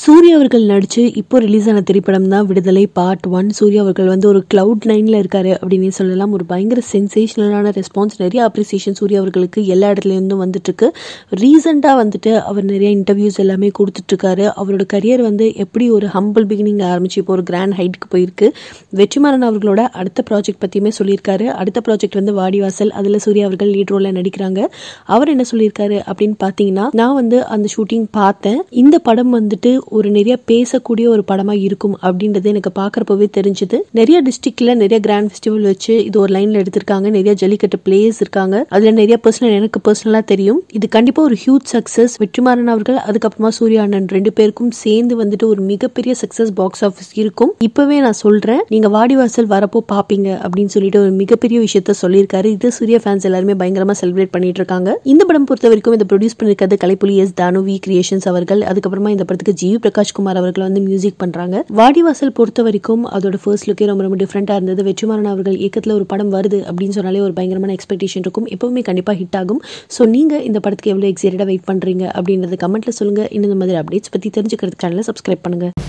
சூர்யா அவர்கள் நடிச்சு இப்போ ரிலீஸ் ஆன திரைப்படம் தான் விடுதலை பார்ட் ஒன் சூர்யா அவர்கள் வந்து ஒரு கிளவுட் நைன்ல இருக்காரு அப்படின்னு சொல்லலாம் ஒரு பயங்கர சென்சேஷனலான ரெஸ்பான்ஸ் நிறைய அப்ரிசியேஷன் சூர்யா அவர்களுக்கு எல்லா இடத்துல இருந்தும் வந்துட்டு இருக்கு ரீசெண்டாக வந்துட்டு அவர் நிறைய இன்டர்வியூஸ் எல்லாமே கொடுத்துட்டு இருக்காரு அவரோட கரியர் வந்து எப்படி ஒரு ஹம்பிள் பிகினிங் ஆரம்பிச்சு இப்போ ஒரு கிராண்ட் ஹைட்டுக்கு போயிருக்கு வெற்றிமாறன் அவர்களோட அடுத்த ப்ராஜெக்ட் பற்றியுமே சொல்லியிருக்காரு அடுத்த ப்ராஜெக்ட் வந்து வாடிவாசல் அதில் சூர்யா அவர்கள் லீட் ரோலில் நடிக்கிறாங்க அவர் என்ன சொல்லியிருக்காரு அப்படின்னு பார்த்தீங்கன்னா நான் வந்து அந்த ஷூட்டிங் பார்த்தேன் இந்த படம் வந்துட்டு ஒரு நிறைய பேசக்கூடிய ஒரு படமா இருக்கும் அப்படின்றது எனக்கு பார்க்கறப்பவே தெரிஞ்சது நிறைய டிஸ்ட்ரிக்ட்ல நிறைய கிராண்ட் ஃபெஸ்டிவல் வச்சு இது ஒரு லைன்ல எடுத்திருக்காங்க நிறைய ஜல்லிக்கட்டு பிளேயர்ஸ் இருக்காங்க அதுல நிறைய பர்சனல் எனக்கு பர்சனலா தெரியும் இது கண்டிப்பா ஒரு ஹியூஜ் சக்சஸ் வெற்றிமாறன் அவர்கள் அதுக்கப்புறமா சூர்யா அண்ணன் ரெண்டு பேருக்கும் சேர்ந்து வந்துட்டு ஒரு மிகப்பெரிய சக்சஸ் பாக்ஸ் ஆஃபீஸ் இருக்கும் இப்பவே நான் சொல்றேன் நீங்க வாடிவாசல் வரப்போ பாப்பீங்க அப்படின்னு சொல்லிட்டு ஒரு மிகப்பெரிய விஷயத்த சொல்லியிருக்காரு இது சூர்யா ஃபேன்ஸ் எல்லாருமே பயங்கரமா செலிப்ரேட் பண்ணிட்டு இருக்காங்க இந்த படம் பொறுத்த வரைக்கும் இதை ப்ரொடியூஸ் பண்ணிருக்கிறது Kalaippuli S Thanu V creations அவர்கள் அதுக்கப்புறமா இந்த படத்துக்கு ஜி பிரகாஷ் குமார் அவர்கள் வந்து மியூசிக் பண்றாங்க வாடிவாசல் பொறுத்த வரைக்கும் அதோட ஃபர்ஸ்ட் லுக்கே ரொம்ப ரொம்ப டிஃப்ரெண்டா இருந்தது வெற்றிமாறன் அவர்கள் இயக்கத்துல ஒரு படம் வருது அப்படின்னு சொன்னாலே ஒரு பயங்கரமான எக்ஸ்பெக்டேஷன் இருக்கும் எப்பவுமே கண்டிப்பா ஹிட் ஆகும் ஸோ நீங்க இந்த படத்துக்கு எவ்வளவு எக்ஸைட்டடா வெயிட் பண்றீங்க அப்படின்றத கமெண்ட்ல சொல்லுங்க இன்னும் இந்த மாதிரி அப்டேட்ஸ் பத்தி தெரிஞ்சுக்கிறதுக்கு சேனலை சப்ஸ்கிரைப் பண்ணுங்க